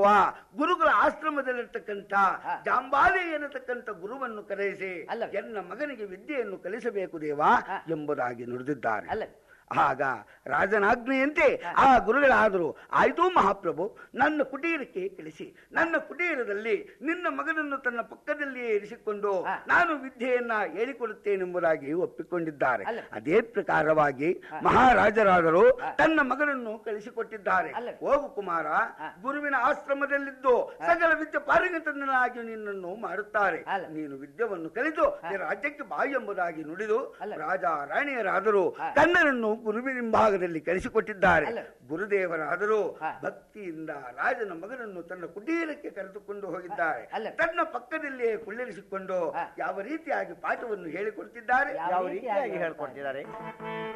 ಇರುವ ಗುರುಗಳ ಆಶ್ರಮದಲ್ಲಿರ್ತಕ್ಕಂಥ ಜಾಂಬಾಲಿ ಎನ್ನತಕ್ಕಂಥ ಗುರುವನ್ನು ಕರೆಯಿಸಿ ಅಲ್ಲವೇ? ಎನ್ನ ಮಗನಿಗೆ ವಿದ್ಯೆಯನ್ನು ಕಲಿಸಬೇಕು ದೇವಾ ಹಾ. ಎಂಬುದಾಗಿ ನುಡಿದಿದ್ದಾರೆ ಅಲ್ಲ ಆಗ ರಾಜನಾಜ್ಞೆಯಂತೆ ಆ ಗುರುಗಳಾದರು ಆಯ್ತು ಮಹಾಪ್ರಭು ನನ್ನ ಕುಟೀರಕ್ಕೆ ಕಳಿಸಿ ನನ್ನ ಕುಟೀರದಲ್ಲಿ ನಿನ್ನ ಮಗನನ್ನು ತನ್ನ ಪಕ್ಕದಲ್ಲಿಯೇ ಇರಿಸಿಕೊಂಡು ಹಾ. ನಾನು ವಿದ್ಯೆಯನ್ನ ಹೇಳಿಕೊಡುತ್ತೇನೆಂಬುದಾಗಿ ಒಪ್ಪಿಕೊಂಡಿದ್ದಾರೆ ಅಲ್ಲ. ಅದೇ ಪ್ರಕಾರವಾಗಿ ಮಹಾರಾಜರಾದರು ತನ್ನ ಮಗನನ್ನು ಕಳಿಸಿಕೊಟ್ಟಿದ್ದಾರೆ ಅಲ್ಲ. ಹೋಗು ಕುಮಾರ ಹಾ. ಗುರುವಿನ ಆಶ್ರಮದಲ್ಲಿದ್ದು ಸಕಲ ವಿದ್ಯೆ ಪಾರಂಗತನಾಗಿ ನಿನ್ನನ್ನು ಮಾಡುತ್ತಾರೆ ಅಲ್ಲ. ನೀನು ವಿದ್ಯೆಯನ್ನು ಕಲಿತು ಈ ರಾಜ್ಯಕ್ಕೆ ಬಾ ಎಂಬುದಾಗಿ ನುಡಿದು ಅಲ್ಲ. ರಾಜ ರಾಣಿಯರಾದರೂ ಹಾ. ಕನ್ನರನ್ನು ಗುರುವಿನ ಭಾಗದಲ್ಲಿ ಕಳಿಸಿಕೊಟ್ಟಿದ್ದಾರೆ ಅಲ್ಲ. ಗುರುದೇವರಾದರೂ ಹಾ. ಭಕ್ತಿಯಿಂದ ರಾಜನ ಮಗನನ್ನು ತನ್ನ ಕುಟೀರಕ್ಕೆ ಕರೆದುಕೊಂಡು ಹೋಗಿದ್ದಾರೆ ಅಲ್ಲ. ತನ್ನ ಪಕ್ಕದಲ್ಲಿಯೇ ಕುಳ್ಳಿರಿಸಿಕೊಂಡು ಹಾ. ಯಾವ ರೀತಿಯಾಗಿ ಪಾಠವನ್ನು ಹೇಳಿಕೊಡ್ತಿದ್ದಾರೆ ಯಾವ ಯಾವ ರೀತಿಯಾಗಿ ರೀತಿಯಾಗಿ ಹೇಳ್ಕೊಡ್ತಿದ್ದಾರೆ